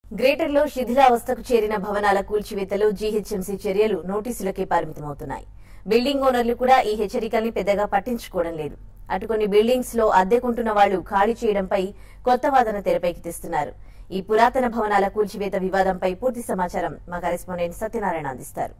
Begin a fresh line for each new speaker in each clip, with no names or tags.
గ్రేటర్లో శిథిలావస్థకు చేరిన భవనాల కూల్చివేతలు జీహెచ్ఎంసీ చర్యలు నోటీసులకే పరిమితమవుతున్నాయి బిల్డింగ్ ఓనర్లు కూడా ఈ హెచ్చరికల్ని పెద్దగా పట్టించుకోవడం లేదు అటు కొన్ని బిల్డింగ్స్ లో అద్దెకుంటున్న వాళ్లు ఖాళీ చేయడంపై కొత్త వాదన తెరపైకి తెస్తున్నారు ఈ పురాతన భవనాల కూల్చివేత వివాదంపై పూర్తి సమాచారం మా కరెస్పాండెంట్ సత్యనారాయణ అందిస్తారు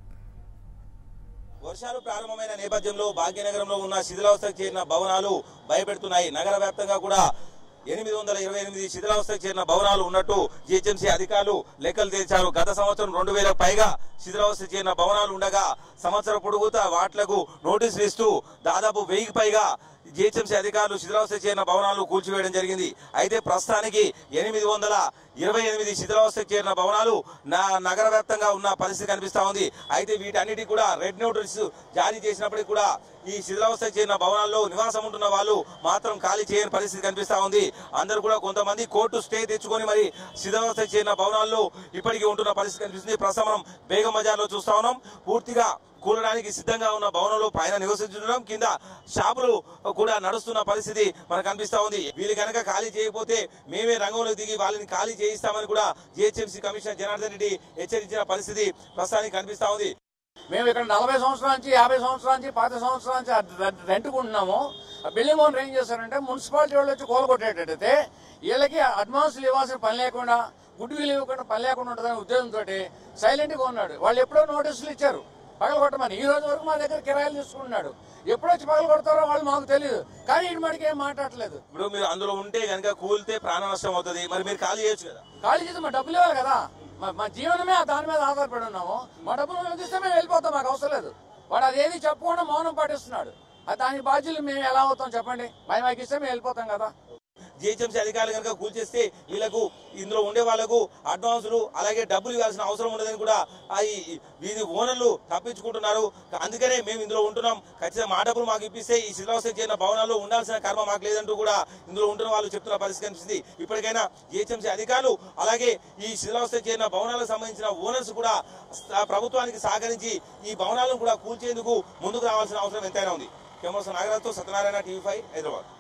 వర్షాలు ప్రారంభమైన నేపథ్యంలో భాగ్యనగరంలో ఉన్న శిథిలావస్థకు చేరిన భవనాలు భయపెడుతున్నాయి నగర వ్యాప్తంగా కూడా ఎనిమిది వందల ఇరవై ఎనిమిది శిథిలావస్థకు చేరిన భవనాలు ఉన్నట్టు జిహెచ్ఎంసీ అధికారులు లెక్కలు తేల్చారు గత సంవత్సరం రెండు వేలకు పైగా శిథిలావస్థకు చేరిన భవనాలు ఉండగా సంవత్సరం పొడుగుతా వాట్లకు నోటీసులు ఇస్తూ దాదాపు వెయ్యికి పైగా జిహెచ్ఎంసీ అధికారులు శిథిలావస్థ చేరిన భవనాలను కూల్చివేయడం జరిగింది అయితే ప్రస్తుతానికి ఎనిమిది వందల ఇరవై ఎనిమిది శిథిలావస్థకు చేరిన భవనాలు నా నగర వ్యాప్తంగా ఉన్న పరిస్థితి కనిపిస్తా ఉంది అయితే వీటన్నిటి కూడా రెడ్ నోటీస్ జారీ చేసినప్పటికీ కూడా ఈ శిథిలావస్థకు చేరిన భవనాల్లో నివాసం ఉంటున్న వాళ్ళు మాత్రం ఖాళీ చేయని పరిస్థితి కనిపిస్తా ఉంది అందరూ కూడా కొంతమంది కోర్టు స్టే తెచ్చుకొని మరి శిథిలావస్థకు చేరిన భవనాల్లో ఇప్పటికీ ఉంటున్న పరిస్థితి కనిపిస్తుంది ప్రస్తుతం మనం బేగం బజార్లో చూస్తా ఉన్నాం పూర్తిగా కూలడానికి సిద్ధంగా ఉన్న భవనంలో పైన నివసించడం కింద షాపులు కూడా నడుస్తున్న పరిస్థితి మనకు కనిపిస్తా ఉంది వీళ్ళు కనుక ఖాళీ చేయకపోతే మేమే రంగంలోకి దిగి వాళ్ళని ఖాళీ చేయిస్తామని కూడా జిహెచ్ఎంసీ కమిషనర్ జనార్దన్ రెడ్డి హెచ్చరించిన పరిస్థితి ప్రస్తుతానికి కనిపిస్తా ఉంది
మేము ఇక్కడ నలభై సంవత్సరాల నుంచి యాభై సంవత్సరాల నుంచి పాతి సంవత్సరాల నుంచి ఆ రె- రెంట్కుంటున్నాము ఆ బిల్డింగ్ ఓనర్ ఏం చేశారంటే మున్సిపాలిటీ వాళ్ళు వచ్చి కూలగొట్టేటట్టయితే వీళ్ళకి అడ్వాన్స్లు ఇవ్వాల్సిన పని లేకుండా గుడ్ విల్ ఇవ్వకుండా పని లేకుండా ఉంటుందనే ఉద్దేశంతో సైలెంట్ గా ఉన్నాడు వాళ్ళు ఎప్పుడో నోటీసులు ఇచ్చారు పగల కొట్టమని ఈ రోజు వరకు మా దగ్గర కిరాయిలు తీసుకుంటున్నాడు ఎప్పుడు వచ్చి పగల కొడతారో వాళ్ళు మాకు తెలియదు కానీ ఈ మడికి ఏం మాట్లాడలేదు
ఇప్పుడు మీరు అందులో ఉంటే కనుక కూలితే ప్రాణ నష్టం అవుతుంది మరి మీరు ఖాళీ చేయొచ్చు కదా
ఖాళీ చేసి మా డబ్బులు ఇవ్వాలి కదా మా- మా జీవనమే దాని మీద ఆధారపడి ఉన్నాము మా డబ్బులు మేము ఇస్తే మేము వెళ్ళిపోతాం మాకు అవసరం లేదు వాడు అదేది చెప్పకుండా మౌనం పాటిస్తున్నాడు అది దానికి బాధ్యులు మేము ఎలా అవుతాం చెప్పండి మరి మాకు ఇస్తే మేము వెళ్ళిపోతాం కదా
జిహెచ్ఎంసీ అధికారులు కనుక కూల్చేస్తే వీళ్ళకు ఇందులో ఉండే వాళ్ళకు అడ్వాన్సులు అలాగే డబ్బులు ఇవ్వాల్సిన అవసరం ఉండదని కూడా ఆ ఈ వీధి ఓనర్లు తప్పించుకుంటున్నారు అందుకనే మేము ఇందులో ఉంటున్నాం ఖచ్చితంగా మా డబ్బులు మాకు ఇప్పిస్తే ఈ శిథిలావస్థకు చేరిన భవనాల్లో ఉండాల్సిన కర్మ మాకు లేదంటూ కూడా ఇందులో ఉంటున్న వాళ్ళు చెప్తున్న పరిస్థితి కనిపిస్తుంది ఇప్పటికైనా జిహెచ్ఎంసీ అధికారులు అలాగే ఈ శిథిలావస్థకు చేరిన భవనాలకు సంబంధించిన ఓనర్స్ కూడా స- ప్రభుత్వానికి సహకరించి ఈ భవనాలను కూడా కూల్చేందుకు ముందుకు రావాల్సిన అవసరం ఎంతైనా ఉంది కెమెరా నాగరాజ్తో సత్యనారాయణ టీవీ ఫైవ్ హైదరాబాద్